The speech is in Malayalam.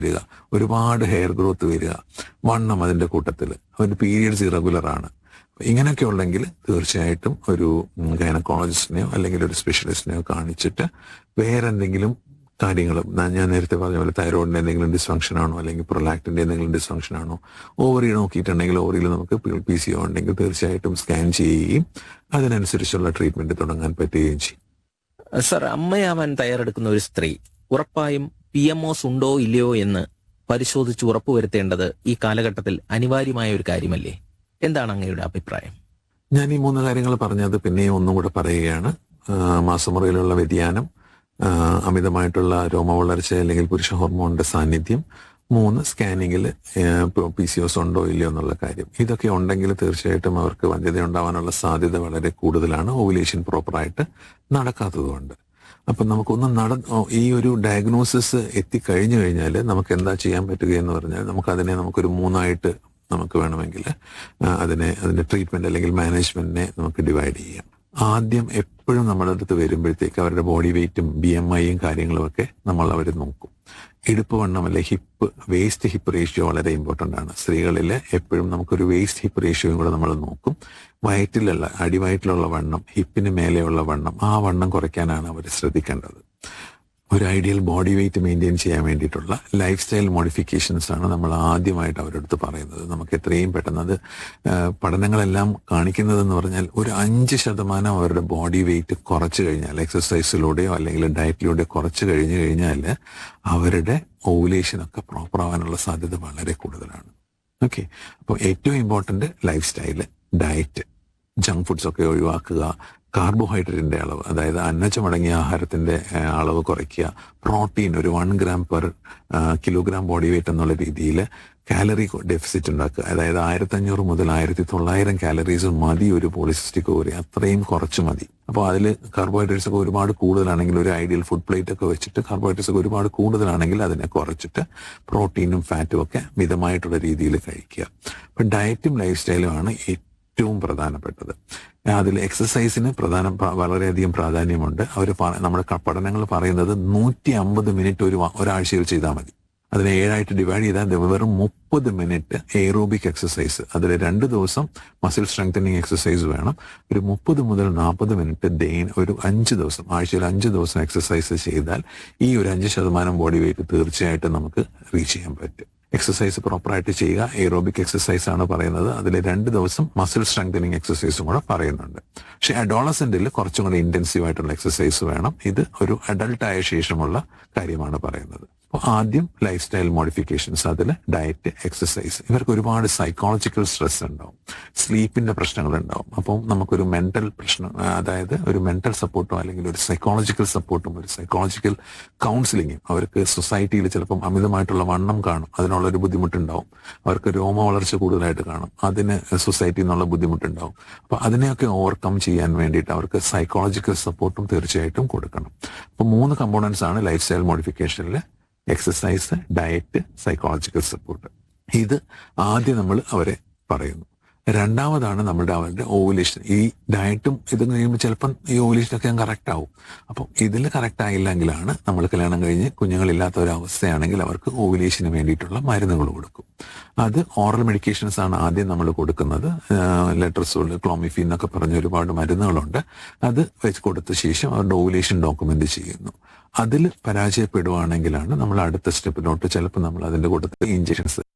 വരിക ഒരുപാട് ഹെയർ ഗ്രോത്ത് വരിക വണ്ണം അതിന്റെ കൂട്ടത്തിൽ അവന്റെ പീരിയഡ്സ് ഇറഗുലർ ആണ് ഇങ്ങനെയൊക്കെ ഉണ്ടെങ്കിൽ തീർച്ചയായിട്ടും ഒരു ഗൈനക്കോളജിസ്റ്റിനെയോ അല്ലെങ്കിൽ ഒരു സ്പെഷ്യലിസ്റ്റിനെയോ കാണിച്ചിട്ട് വേറെ എന്തെങ്കിലും കാര്യങ്ങൾ ഞാൻ നേരത്തെ പറഞ്ഞ പോലെ തൈറോയിഡിന്റെ എന്തെങ്കിലും ഡിസ്ഫങ്ഷൻ ആണോ അല്ലെങ്കിൽ പ്രൊലാക്ടിന്റെ എന്തെങ്കിലും ഡിസ്ഫങ്ഷൻ ആണോ ഓവറി നോക്കിയിട്ടുണ്ടെങ്കിൽ ഓവറിയിൽ നമുക്ക് പി സി ഒ ഉണ്ടെങ്കിൽ തീർച്ചയായിട്ടും സ്കാൻ ചെയ്യുകയും അതിനനുസരിച്ചുള്ള ട്രീറ്റ്മെന്റ് തുടങ്ങാൻ പറ്റുകയും ചെയ്യും സർ അമ്മയാവാൻ തയ്യാറെടുക്കുന്ന ഒരു സ്ത്രീ ഉറപ്പായും പി എം ഒസ് ഉണ്ടോ ഇല്ലയോ എന്ന് പരിശോധിച്ച് ഉറപ്പുവരുത്തേണ്ടത് ഈ കാലഘട്ടത്തിൽ അനിവാര്യമായ ഒരു കാര്യമല്ലേ എന്താണ് അങ്ങയുടെ അഭിപ്രായം ഞാൻ ഈ മൂന്ന് കാര്യങ്ങൾ പറഞ്ഞത് പിന്നെയും ഒന്നും കൂടെ പറയുകയാണ് ആ, മാസമുറയിലുള്ള വ്യതിയാനം ആ, അമിതമായിട്ടുള്ള രോമവളർച്ച അല്ലെങ്കിൽ പുരുഷ ഹോർമോണിന്റെ സാന്നിധ്യം മൂന്ന് സ്കാനിങ്ങിൽ പി സി ഒസ് ഉണ്ടോ ഇല്ലയോ എന്നുള്ള കാര്യം ഇതൊക്കെ ഉണ്ടെങ്കിൽ തീർച്ചയായിട്ടും അവർക്ക് വന്ധ്യത ഉണ്ടാവാനുള്ള സാധ്യത വളരെ കൂടുതലാണ് ഓവുലേഷൻ പ്രോപ്പറായിട്ട് നടക്കാത്തതുകൊണ്ട് അപ്പം നമുക്കൊന്ന് നട ഈ ഒരു ഡയഗ്നോസിസ് എത്തിക്കഴിഞ്ഞു കഴിഞ്ഞാൽ നമുക്ക് എന്താ ചെയ്യാൻ പറ്റുക എന്ന് പറഞ്ഞാൽ നമുക്കതിനെ നമുക്കൊരു മൂന്നായിട്ട് നമുക്ക് വേണമെങ്കിൽ ആ, അതിനെ അതിന്റെ ട്രീറ്റ്മെന്റ് അല്ലെങ്കിൽ മാനേജ്മെന്റിനെ നമുക്ക് ഡിവൈഡ് ചെയ്യാം ആദ്യം എപ്പോഴും നമ്മുടെ അടുത്ത് വരുമ്പോഴത്തേക്ക് അവരുടെ ബോഡി വെയിറ്റും ബി എം ഐയും കാര്യങ്ങളും ഒക്കെ നമ്മൾ അവർ നോക്കും ഇടുപ്പ് വണ്ണം അല്ലെ ഹിപ്പ് വേസ്റ്റ് ഹിപ്പ് റേഷ്യോ വളരെ ഇമ്പോർട്ടന്റ് ആണ് സ്ത്രീകളിൽ എപ്പോഴും നമുക്കൊരു വേസ്റ്റ് ഹിപ്പ് റേഷ്യോയും കൂടെ നമ്മൾ നോക്കും വയറ്റിലുള്ള അടിവയറ്റിലുള്ള വണ്ണം ഹിപ്പിന് മേലെയുള്ള വണ്ണം ആ വണ്ണം കുറയ്ക്കാനാണ് അവർ ശ്രദ്ധിക്കേണ്ടത് ഒരു ഐഡിയൽ ബോഡി വെയിറ്റ് മെയിൻറ്റെയിൻ ചെയ്യാൻ വേണ്ടിയിട്ടുള്ള ലൈഫ് സ്റ്റൈൽ മോഡിഫിക്കേഷൻസ് ആണ് നമ്മൾ ആദ്യമായിട്ട് അവരുടെ അടുത്ത് പറയുന്നത് നമുക്ക് എത്രയും പെട്ടെന്ന് അത് ആ, പഠനങ്ങളെല്ലാം കാണിക്കുന്നതെന്ന് പറഞ്ഞാൽ ഒരു അഞ്ച് ശതമാനം അവരുടെ ബോഡി വെയിറ്റ് കുറച്ച് കഴിഞ്ഞാൽ എക്സസൈസിലൂടെയോ അല്ലെങ്കിൽ ഡയറ്റിലൂടെയോ കുറച്ച് കഴിഞ്ഞു കഴിഞ്ഞാൽ അവരുടെ ഓവുലേഷൻ ഒക്കെ പ്രോപ്പർ ആവാനുള്ള സാധ്യത വളരെ കൂടുതലാണ് ഓക്കെ അപ്പോൾ ഏറ്റവും important lifestyle diet junk foods ഒക്കെ ഒഴിവാക്കുക കാർബോഹൈഡ്രേറ്റിന്റെ അളവ് അതായത് അന്നജമടങ്ങിയ ആഹാരത്തിന്റെ ആ, അളവ് കുറയ്ക്കുക പ്രോട്ടീൻ ഒരു one gram per kilogram body weight എന്നുള്ള രീതിയിൽ കാലറി ഡെഫിസിറ്റ് ഉണ്ടാക്കുക അതായത് ആയിരത്തി അഞ്ഞൂറ് മുതൽ ആയിരത്തി തൊള്ളായിരം കാലറീസ് മതി ഒരു പോളിസിസ്റ്റിക് ഓവറി അത്രയും കുറച്ച് മതി അപ്പോൾ അതിൽ കാർബോഹൈഡ്രേറ്റ്സ് ഒക്കെ ഒരുപാട് കൂടുതലാണെങ്കിൽ ഒരു ഐഡിയൽ ഫുഡ് പ്ലേറ്റ് ഒക്കെ വെച്ചിട്ട് കാർബോഹൈഡ്രേറ്റ്സ് ഒക്കെ ഒരുപാട് കൂടുതലാണെങ്കിൽ അതിനെ കുറച്ചിട്ട് പ്രോട്ടീനും ഫാറ്റും ഒക്കെ മിതമായിട്ടുള്ള രീതിയിൽ കഴിക്കുക അപ്പം ഡയറ്റും ലൈഫ് സ്റ്റൈലും ആണ് ഏറ്റവും പ്രധാനപ്പെട്ടത് അതിൽ എക്സസൈസിന് പ്രധാന പ്ര- വളരെയധികം പ്രാധാന്യമുണ്ട് അവർ നമ്മുടെ ക- പഠനങ്ങൾ പറയുന്നത് നൂറ്റി അമ്പത് മിനിറ്റ് ഒരു വ- ഒരാഴ്ചയിൽ ചെയ്താൽ മതി അതിനെ ഏഴായിട്ട് ഡിവൈഡ് ചെയ്താൽ ഇത് വെറും മുപ്പത് മിനിറ്റ് എയറോബിക് എക്സസൈസ് അതിൽ രണ്ട് ദിവസം മസിൽ സ്ട്രെങ്തനിങ് എക്സസൈസ് വേണം ഒരു മുപ്പത് മുതൽ നാൽപ്പത് മിനിറ്റ് ദൈൻ ഒരു അഞ്ച് ദിവസം ആഴ്ചയിൽ അഞ്ച് ദിവസം എക്സസൈസ് ചെയ്താൽ ഈ ഒരു അഞ്ച് ശതമാനം ബോഡി വെയിറ്റ് തീർച്ചയായിട്ടും നമുക്ക് റീച്ച് ചെയ്യാൻ പറ്റും എക്സസൈസ് പ്രോപ്പറായിട്ട് ചെയ്യുക എയറോബിക് എക്സസൈസ് ആണ് പറയുന്നത് അതിൽ രണ്ട് ദിവസം മസിൽ സ്ട്രെങ്തനിങ് എക്സസൈസും കൂടെ പറയുന്നുണ്ട് പക്ഷെ അഡോളസെന്റിൽ കുറച്ചും കൂടെ ഇന്റൻസീവ് ആയിട്ടുള്ള എക്സസൈസ് വേണം ഇത് ഒരു അഡൾട്ട് ആയ ശേഷമുള്ള കാര്യമാണ് പറയുന്നത് അപ്പോൾ ആദ്യം ലൈഫ് സ്റ്റൈൽ മോഡിഫിക്കേഷൻസ് അതിൽ ഡയറ്റ് എക്സസൈസ് ഇവർക്ക് ഒരുപാട് സൈക്കോളജിക്കൽ സ്ട്രെസ് ഉണ്ടാവും സ്ലീപ്പിന്റെ പ്രശ്നങ്ങൾ ഉണ്ടാവും അപ്പം നമുക്കൊരു മെന്റൽ പ്രശ്നം ആ, അതായത് ഒരു മെന്റൽ സപ്പോർട്ടോ അല്ലെങ്കിൽ ഒരു സൈക്കോളജിക്കൽ സപ്പോർട്ടും ഒരു സൈക്കോളജിക്കൽ കൗൺസിലിങ്ങും അവർക്ക് സൊസൈറ്റിയിൽ ചിലപ്പം അമിതമായിട്ടുള്ള വണ്ണം കാണും അതിനുള്ള ഒരു ബുദ്ധിമുട്ടുണ്ടാവും അവർക്ക് രോമ വളർച്ച കൂടുതലായിട്ട് കാണും അതിന് സൊസൈറ്റിയിൽ നിന്നുള്ള ബുദ്ധിമുട്ടുണ്ടാവും അപ്പൊ അതിനെയൊക്കെ ഓവർകം ചെയ്യാൻ വേണ്ടിയിട്ട് അവർക്ക് സൈക്കോളജിക്കൽ സപ്പോർട്ടും തീർച്ചയായിട്ടും കൊടുക്കണം അപ്പൊ മൂന്ന് കമ്പോണൻസ് ആണ് ലൈഫ് സ്റ്റൈൽ മോഡിഫിക്കേഷനിൽ എക്സസൈസ് ഡയറ്റ് സൈക്കോളജിക്കൽ സപ്പോർട്ട് ഇത് ആദ്യം നമ്മൾ അവരെ പറയുന്നു രണ്ടാമതാണ് നമ്മുടെ അവരുടെ ഓവുലേഷൻ ഈ ഡയറ്റും ഇതും കഴിയുമ്പോൾ ചിലപ്പം ഈ ഓവുലേഷൻ ഒക്കെ കറക്റ്റ് ആവും അപ്പം ഇതിൽ കറക്റ്റ് ആയില്ലെങ്കിലാണ് നമ്മൾ കല്യാണം കഴിഞ്ഞ് കുഞ്ഞുങ്ങളില്ലാത്ത ഒരു അവസ്ഥയാണെങ്കിൽ അവർക്ക് ഓവുലേഷന് വേണ്ടിയിട്ടുള്ള മരുന്നുകൾ കൊടുക്കും അത് ഓറൽ മെഡിക്കേഷൻസ് ആണ് ആദ്യം നമ്മൾ കൊടുക്കുന്നത് ലെട്രസോൾ ക്ലോമിഫിൻ എന്നൊക്കെ പറഞ്ഞ ഒരുപാട് മരുന്നുകളുണ്ട് അത് വെച്ച് കൊടുത്ത ശേഷം അവരുടെ ഓവുലേഷൻ ഡോക്യുമെന്റ് ചെയ്യുന്നു അതിൽ പരാജയപ്പെടുവാണെങ്കിലാണ് നമ്മൾ അടുത്ത സ്റ്റെപ്പിലോട്ട് ചിലപ്പോൾ നമ്മൾ അതിന്റെ കൂട്ടത്തിൽ ഇഞ്ചക്ഷൻസ്